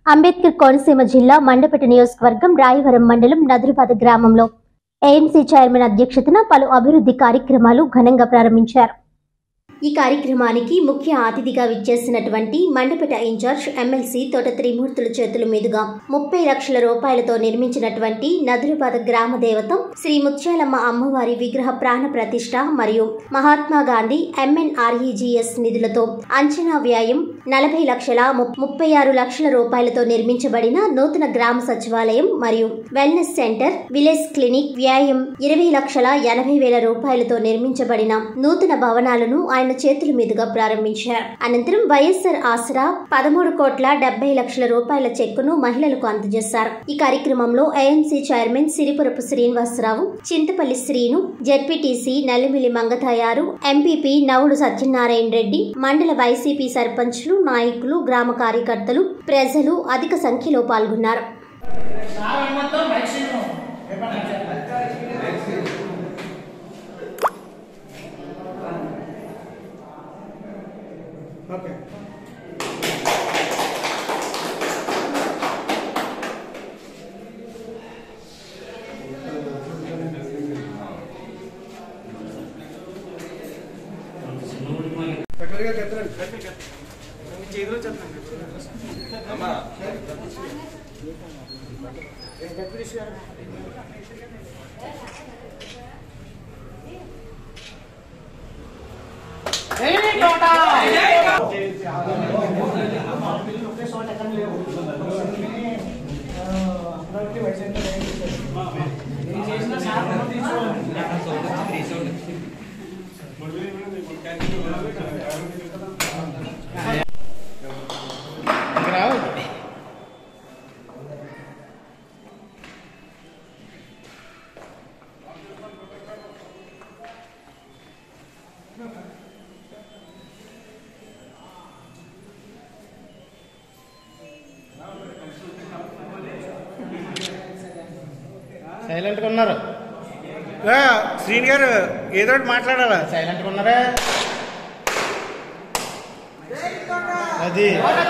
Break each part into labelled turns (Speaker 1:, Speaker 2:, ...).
Speaker 1: అంబేద్కర్ కోనసీమ జిల్లా మండపేట నియోజకవర్గం రాయవరం మండలం నదురుపాద గ్రామంలో ఏఎంసీ చైర్మన్ అధ్యక్షతన పలు అభివృద్ధి కార్యక్రమాలు ఘనంగా ప్రారంభించారు ఈ కార్యక్రమానికి ముఖ్య అతిథిగా విచ్చేసినటువంటి మండపేట ఇన్ఛార్జ్ ఎమ్మెల్సీ తోట త్రిమూర్తుల చేతుల మీదుగా ముప్పై లక్షల రూపాయలతో నిర్మించినటువంటి నదురుపాద గ్రామ దేవతం శ్రీ ముత్యాలమ్మ అమ్మవారి విగ్రహ ప్రాణ ప్రతిష్ట మరియు మహాత్మా గాంధీ ఎంఎన్ఆర్ఈజీఎస్ నిధులతో అంచనా వ్యయం నలభై లక్షల ము- ముప్పై ఆరు లక్షల రూపాయలతో నిర్మించబడిన నూతన గ్రామ సచివాలయం మరియు వెల్నెస్ సెంటర్ విలేజ్ క్లినిక్ వ్యాయం ఇరవై లక్షల ఎనభై వేల రూపాయలతో నిర్మించబడిన నూతన భవనాలను ఆయన చేతుల మీదుగా ప్రారంభించారు అనంతరం వైఎస్ఆర్ ఆసరా పదమూడు కోట్ల డెబ్బై లక్షల రూపాయల చెక్కును మహిళలకు అందజేశారు ఈ కార్యక్రమంలో AMC chairman Siripurapu Srinivasarao Chintapalli Srinu ZPTC Nallimilli Mangathayaru MPP Navudu Satyanarayana Reddy మండల వైసీపీ సర్పంచ్లు నాయకులు గ్రామ కార్యకర్తలు ప్రజలు అధిక సంఖ్యలో పాల్గొన్నారు
Speaker 2: ఓకే సెక్రటరీగా చెప్తారండి చేతిలో చెప్తాను డెప్యూటీ గారు
Speaker 3: సైలెంట్గా ఉన్నారు
Speaker 2: శ్రీని గారు ఏదో ఒకటి మాట్లాడాలా
Speaker 3: సైలెంట్గా ఉన్నారా అది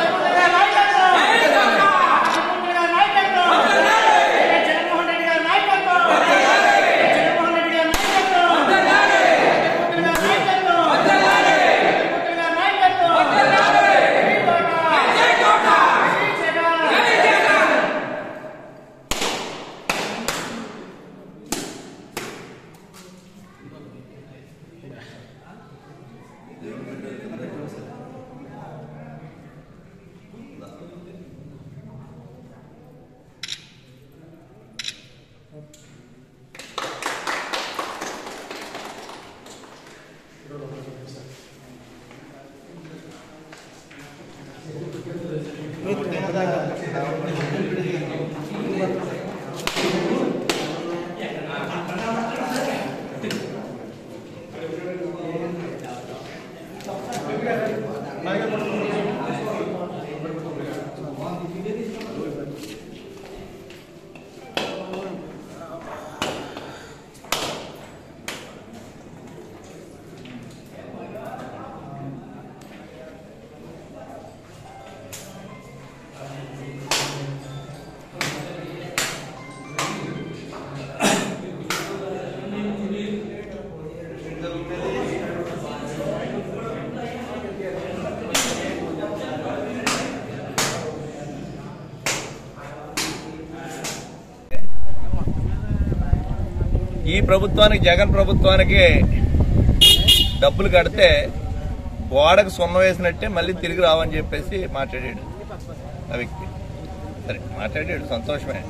Speaker 4: ఈ ప్రభుత్వానికి జగన్ ప్రభుత్వానికి డబ్బులు కడితే గోడకు సున్న వేసినట్టే మళ్ళీ తిరిగి రావని చెప్పేసి మాట్లాడాడు ఆ వ్యక్తి సరే మాట్లాడాడు సంతోషమే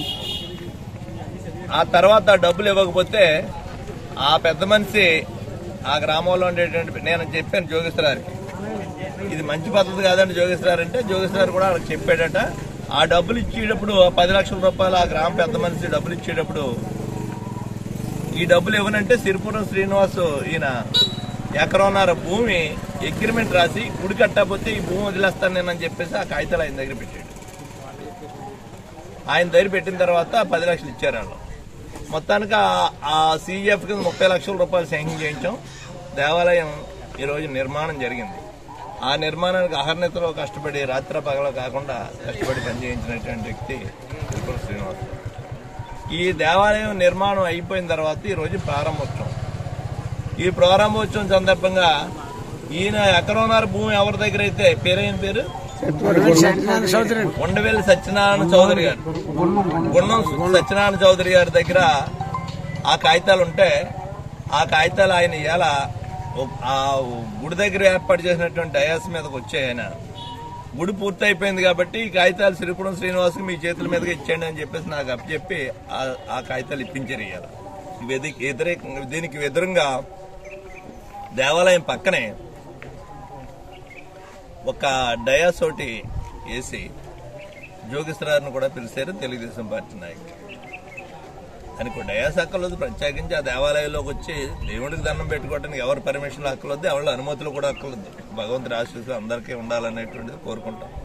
Speaker 4: ఆ తర్వాత ఆ డబ్బులు ఇవ్వకపోతే ఆ పెద్ద మనిషి ఆ గ్రామంలో ఉండేటువంటి నేను చెప్పాను జోగేశ్వరారికి ఇది మంచి పద్ధతి కాదని జోగేశ్వరారు అంటే జోగేశ్వరారు కూడా వాళ్ళకి చెప్పాడట ఆ డబ్బులు ఇచ్చేటప్పుడు ఆ పది లక్షల రూపాయలు ఆ గ్రామ పెద్ద మనిషి డబ్బులు ఇచ్చేటప్పుడు ఈ డబ్బులు ఇవ్వనంటే సిరిపురం శ్రీనివాస్ ఈయన ఎకరన్నర భూమి అగ్రిమెంట్ రాసి గుడి కట్టకపోతే ఈ భూమి వదిలేస్తాను నేనని చెప్పేసి ఆ కాగితాలు ఆయన దగ్గర పెట్టాడు ఆయన దగ్గర పెట్టిన తర్వాత పది లక్షలు ఇచ్చారు వాళ్ళు మొత్తానికి ఆ- ఆ సీఎఫ్ కింద ముప్పై లక్షల రూపాయలు శాంక్షన్ చేయించాం దేవాలయం ఈరోజు నిర్మాణం జరిగింది ఆ నిర్మాణానికి అహర్నితలో కష్టపడి రాత్రి పగల కాకుండా కష్టపడి పనిచేయించినటువంటి వ్యక్తి తిరుపతి శ్రీనివాస్ ఈ దేవాలయం నిర్మాణం అయిపోయిన తర్వాత ఈ రోజు ప్రారంభోత్సవం ఈ ప్రారంభోత్సవం సందర్భంగా ఈయన ఎకరన్నర భూమి ఎవరి దగ్గర అయితే పేరైన పేరు ఉండవేలి సత్యనారాయణ చౌదరి గారు గుండం సత్యనారాయణ చౌదరి గారి దగ్గర ఆ కాగితాలు ఉంటే ఆ కాగితాలు ఆయన ఇవాళ ఆ గుడి దగ్గర ఏర్పాటు చేసినటువంటి డయాస్ మీదకి వచ్చాయి ఆయన గుడి పూర్తి అయిపోయింది కాబట్టి ఈ కాగితాలు శ్రీపురం శ్రీనివాస్కి మీ చేతుల మీదకి ఇచ్చేయండి అని చెప్పేసి నాకు అప్పచెప్పి ఆ- ఆ కాగితాలు ఇప్పించారు ఇవాళ ఇది వ్యతిరేక దీనికి ఎదురుగా దేవాలయం పక్కనే ఒక డయాస్ ఒకటి వేసి జోగిశ్వరాన్ని కూడా పిలిచారు తెలుగుదేశం పార్టీ నాయకులు దానికి డయాస్ అక్కర్లేదు ప్రత్యేకించి ఆ దేవాలయంలోకి వచ్చి దేవుడికి దండం పెట్టుకోవడానికి ఎవరి పర్మిషన్ అక్కర్లేదు ఎవరి అనుమతులు కూడా అక్కర్లేదు భగవంతుడి ఆశీస్సులు అందరికీ ఉండాలనేటువంటిది కోరుకుంటాం